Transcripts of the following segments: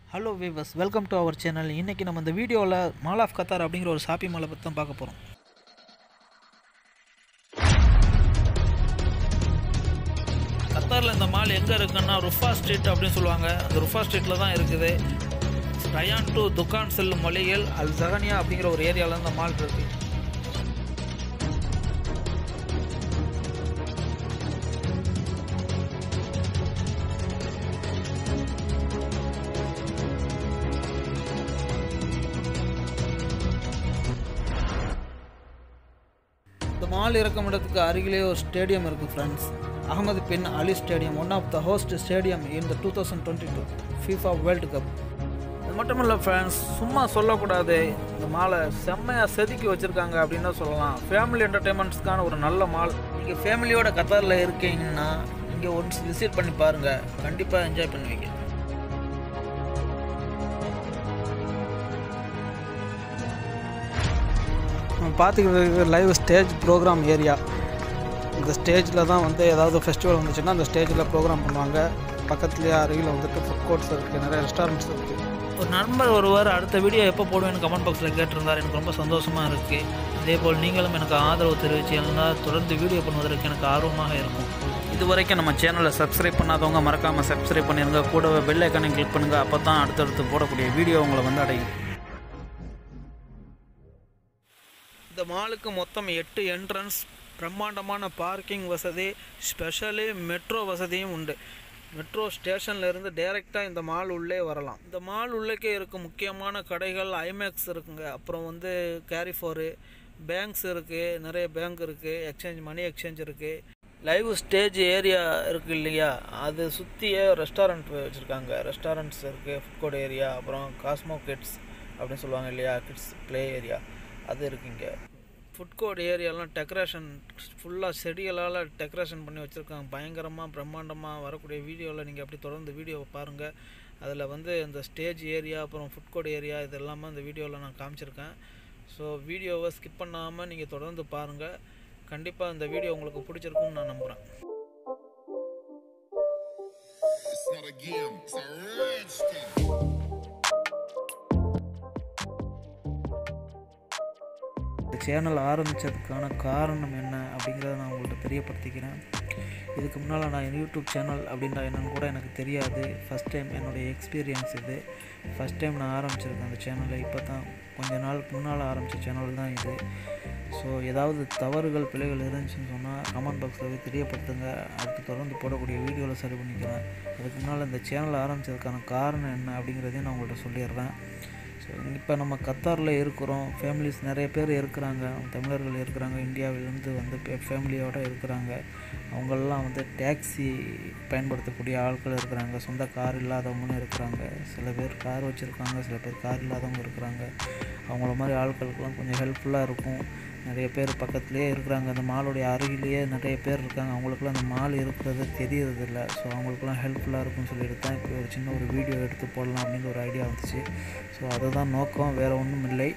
Hello viewers welcome to our channel இன்றைக்கி நம்ம இந்த வீடியோவில் மால் ஆஃப் கத்தார் அப்படிங்கிற ஒரு ஷாப்பிங் மாலை பற்றி தான் பார்க்க போகிறோம் கத்தாரில் இந்த மால் எங்கே இருக்குன்னா ருஃபா ஸ்ட்ரீட் அப்படின்னு சொல்லுவாங்க அந்த ருஃபா ஸ்ட்ரீட்டில் தான் இருக்குது ரயான் டு துக்கான் செல்லும் மொழிகள் அல் ஜகனியா அப்படிங்கிற ஒரு ஏரியாவில் இந்த மால் இருக்குது இந்த மால் இறக்கும் இடத்துக்கு அருகிலே ஒரு ஸ்டேடியம் இருக்குது friends Ahmad bin Ali stadium one of the host stadium in the two thousand twenty two FIFA World Cup இது மட்டும் இல்லை ஃப்ரெண்ட்ஸ் சும்மா சொல்லக்கூடாது இந்த மாலை செம்மையாக செதுக்கி வச்சுருக்காங்க அப்படின்னு தான் சொல்லலாம் ஃபேமிலி என்டர்டெயின்மெண்ட்ஸ்க்கான ஒரு நல்ல மால் நீங்கள் ஃபேமிலியோட கத்தாரில் இருக்கீங்கன்னா இங்கே ஒன்ஸ் விசிட் பண்ணி பாருங்கள் கண்டிப்பாக என்ஜாய் பண்ணுவீங்க நம்ம பார்த்துக்கிட்டு லைவ் ஸ்டேஜ் ப்ரோக்ராம் ஏரியா இந்த ஸ்டேஜில் தான் வந்து ஏதாவது ஃபெஸ்டிவல் வந்துச்சுன்னா அந்த ஸ்டேஜில் ப்ரோக்ராம் பண்ணுவாங்க பக்கத்துலேயே அருகில் வந்துட்டு ஃபுட் கோர்ட்ஸ் இருக்குது நிறைய ரெஸ்டாரண்ட்ஸ் இருக்குது ஒரு நண்பர் ஒருவர் அடுத்த வீடியோ எப்போ போடுவேன்னு கமெண்ட் பாக்ஸில் கேட்டிருந்தார் எனக்கு ரொம்ப சந்தோஷமாக இருக்குது அதே போல் நீங்களும் எனக்கு ஆதரவு தெரிவித்து இருந்தால் தொடர்ந்து வீடியோ பண்ணுவதற்கு எனக்கு ஆர்வமாக இருக்கும் இது வரைக்கும் நம்ம சேனலை சப்ஸ்கிரைப் பண்ணாதவங்க மறக்காமல் சப்ஸ்கிரைப் பண்ணிடுங்க கூடவே பெல் ஐக்கானை கிளிக் பண்ணுங்கள் அப்போ தான் அடுத்தடுத்து போடக்கூடிய வீடியோ உங்களை வந்து அடையும் இந்த மாலுக்கு மொத்தம் எட்டு என்ட்ரன்ஸ் பிரம்மாண்டமான பார்க்கிங் வசதி ஸ்பெஷலி மெட்ரோ வசதியும் உண்டு மெட்ரோ ஸ்டேஷன்லேருந்து டைரெக்டாக இந்த மால் உள்ளே வரலாம் இந்த மால் உள்ளே இருக்க முக்கியமான கடைகள் ஐமேக்ஸ் இருக்குங்க அப்புறம் வந்து கேரிஃபோரு பேங்க்ஸ் இருக்குது நிறைய பேங்க் இருக்குது எக்ஸ்சேஞ்ச் மணி எக்ஸ்சேஞ்ச் இருக்குது லைவ் ஸ்டேஜ் ஏரியா இருக்குது இல்லையா அது சுற்றியே ரெஸ்டாரண்ட் வச்சுருக்காங்க ரெஸ்டாரண்ட்ஸ் இருக்குது ஃபுட் கோர்ட் ஏரியா அப்புறம் காஸ்மோ கிட்ஸ் அப்படின்னு சொல்லுவாங்க இல்லையா கிட்ஸ் ப்ளே ஏரியா அது இருக்குங்க ஃபுட் கோர்ட் ஏரியாலாம் டெக்கரேஷன் ஃபுல்லாக செடிகளால் டெக்கரேஷன் பண்ணி வச்சுருக்காங்க பயங்கரமாக பிரம்மாண்டமாக வரக்கூடிய வீடியோவில் நீங்கள் அப்படி தொடர்ந்து வீடியோவை பாருங்கள் அதில் வந்து இந்த ஸ்டேஜ் ஏரியா அப்புறம் ஃபுட் கோர்ட் ஏரியா இது எல்லாமே அந்த வீடியோவில் நான் காமிச்சிருக்கேன் ஸோ வீடியோவை ஸ்கிப் பண்ணாமல் நீங்கள் தொடர்ந்து பாருங்கள் கண்டிப்பாக இந்த வீடியோ உங்களுக்கு பிடிச்சிருக்கும்னு நான் நம்புகிறேன் It's not a game, it's a rich thing. இந்த சேனல் ஆரம்பித்ததுக்கான காரணம் என்ன அப்படிங்கிறத நான் உங்கள்கிட்ட தெரியப்படுத்திக்கிறேன் இதுக்கு முன்னால் நான் யூடியூப் சேனல் அப்படின்றா என்னன்னு கூட எனக்கு தெரியாது ஃபஸ்ட் டைம் என்னுடைய எக்ஸ்பீரியன்ஸ் இது ஃபஸ்ட் டைம் நான் ஆரம்பிச்சிருக்கேன் அந்த சேனலை இப்போ தான் கொஞ்ச நாளுக்கு முன்னால் ஆரம்பித்த சேனல் தான் இது ஸோ ஏதாவது தவறுகள் பிழைகள் இருந்துச்சுன்னு சொன்னால் கமெண்ட் பாக்ஸில் போய் தெரியப்படுத்துங்க அடுத்து தொடர்ந்து போடக்கூடிய வீடியோவில் சரி பண்ணிக்கிறேன் அதுக்கு முன்னால் இந்த சேனல் ஆரம்பித்ததுக்கான காரணம் என்ன அப்படிங்கிறதையும் நான் உங்கள்கிட்ட சொல்லிடுறேன் ஸோ இப்போ நம்ம கத்தாரில் இருக்கிறோம் ஃபேமிலிஸ் நிறைய பேர் இருக்கிறாங்க தமிழர்கள் இருக்கிறாங்க இந்தியாவிலேருந்து வந்து ஃபேமிலியோடு இருக்கிறாங்க அவங்களெல்லாம் வந்து டேக்ஸி பயன்படுத்தக்கூடிய ஆட்கள் இருக்கிறாங்க சொந்த கார் இல்லாதவங்களும் இருக்கிறாங்க சில பேர் கார் வச்சுருக்காங்க சில பேர் கார் இல்லாதவங்க இருக்கிறாங்க அவங்கள மாதிரி ஆட்களுக்கெல்லாம் கொஞ்சம் ஹெல்ப்ஃபுல்லாக இருக்கும் நிறைய பேர் பக்கத்துலேயே இருக்கிறாங்க அந்த மாலுடைய அருகிலேயே நிறைய பேர் இருக்காங்க அவங்களுக்குலாம் அந்த மால் இருக்கிறது தெரியறதில்ல ஸோ அவங்களுக்குலாம் ஹெல்ப்ஃபுல்லாக இருக்கும்னு சொல்லிட்டு தான் இப்போ ஒரு சின்ன ஒரு வீடியோ எடுத்து போடலாம் அப்படிங்கிற ஒரு ஐடியா வந்துச்சு ஸோ அதுதான் நோக்கம் வேறு ஒன்றும் இல்லை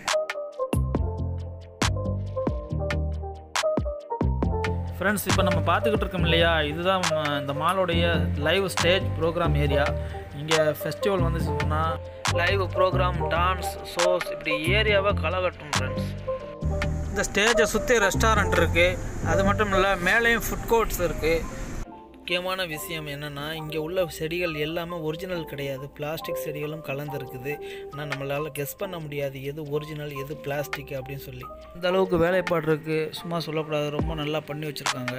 ஃப்ரெண்ட்ஸ் இப்போ நம்ம பார்த்துக்கிட்டு இருக்கோம் இல்லையா இதுதான் ம- இந்த மாலோடைய லைவ் ஸ்டேஜ் ப்ரோக்ராம் ஏரியா இங்கே ஃபெஸ்டிவல் வந்து சொன்னால் லைவ் ப்ரோக்ராம் டான்ஸ் ஷோஸ் இப்படி ஏரியாவை களகட்டும் ஃப்ரெண்ட்ஸ் இந்த ஸ்டேஜை சுற்றி ரெஸ்டாரண்ட் இருக்குது அது மட்டும் இல்லை மேலேயும் ஃபுட் கோர்ட்ஸ் இருக்குது முக்கியமான விஷயம் என்னென்னா இங்கே உள்ள செடிகள் எல்லாமே ஒரிஜினல் கிடையாது பிளாஸ்டிக் செடிகளும் கலந்துருக்குது ஆனால் நம்மளால் கெஸ் பண்ண முடியாது எது ஒரிஜினல் எது பிளாஸ்டிக் அப்படின்னு சொல்லி இந்த அளவுக்கு வேலைப்பாடு இருக்குது சும்மா சொல்லக்கூடாது ரொம்ப நல்லா பண்ணி வச்சுருக்காங்க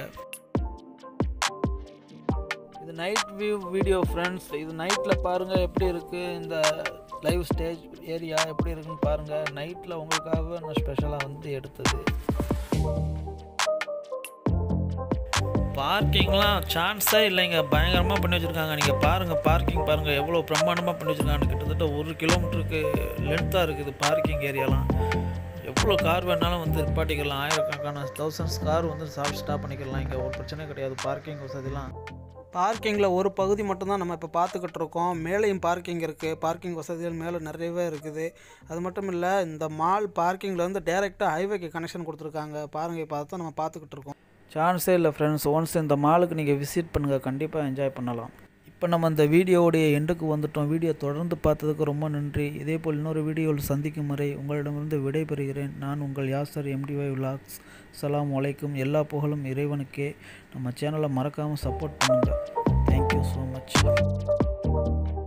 இது நைட் வியூ வீடியோ ஃப்ரெண்ட்ஸ் இது நைட்டில் பாருங்கள் எப்படி இருக்குது இந்த லைவ் ஸ்டேஜ் ஏரியா எப்படி இருக்குன்னு பாருங்கள் நைட்டில் உங்களுக்காக நான் ஸ்பெஷலாக வந்து எடுத்தது பார்க்கிங்லாம் சான்ஸே இல்லைங்க பயங்கரமாக பண்ணி வச்சுருக்காங்க நீங்கள் பாருங்கள் பார்க்கிங் பாருங்கள் எவ்வளோ பிரம்மாண்டமாக பண்ணி வச்சுருக்காங்க கிட்டத்தட்ட ஒரு கிலோமீட்டருக்கு லென்த்தாக இருக்குது பார்க்கிங் ஏரியாலாம் எவ்வளோ கார் வேணாலும் வந்து நிப்பாட்டிக்கலாம் ஆயிரக்கணக்கான தௌசண்ட்ஸ் கார் வந்து ஸ்டாப் ஸ்டாப் பண்ணிக்கலாம் இங்கே ஒரு பிரச்சனை கிடையாது பார்க்கிங் வசதிலாம் பார்க்கிங்கில் ஒரு பகுதி மட்டும்தான் நம்ம இப்போ பார்த்துக்கிட்டு இருக்கோம் மேலேயும் பார்க்கிங் இருக்குது பார்க்கிங் வசதிகள் மேலே நிறையவே இருக்குது அது மட்டும் இல்லை இந்த மால் பார்க்கிங்கில் வந்து டேரெக்டாக ஹைவேக்கு கனெக்ஷன் கொடுத்துருக்காங்க பாருங்கள் இப்போ தான் நம்ம பார்த்துக்கிட்டு இருக்கோம் சான்ஸே இல்லை ஃப்ரெண்ட்ஸ் ஒன்ஸ் இந்த மாலுக்கு நீங்கள் விசிட் பண்ணுங்கள் கண்டிப்பாக என்ஜாய் பண்ணலாம் இப்போ இப்போ நம்ம அந்த வீடியோவுடைய எண்டுக்கு வந்துட்டோம் வீடியோ தொடர்ந்து பார்த்ததுக்கு ரொம்ப நன்றி இதே போல் இன்னொரு வீடியோவில் சந்திக்கும் வரை உங்களிடமிருந்து விடைபெறுகிறேன் நான் உங்கள் யாசர் எம்டிஒய் விலாக்ஸ் சலாம் வலைக்கும் எல்லா புகழும் இறைவனுக்கே நம்ம சேனலை மறக்காமல் சப்போர்ட் பண்ணுங்கள் தேங்க்யூ ஸோ மச்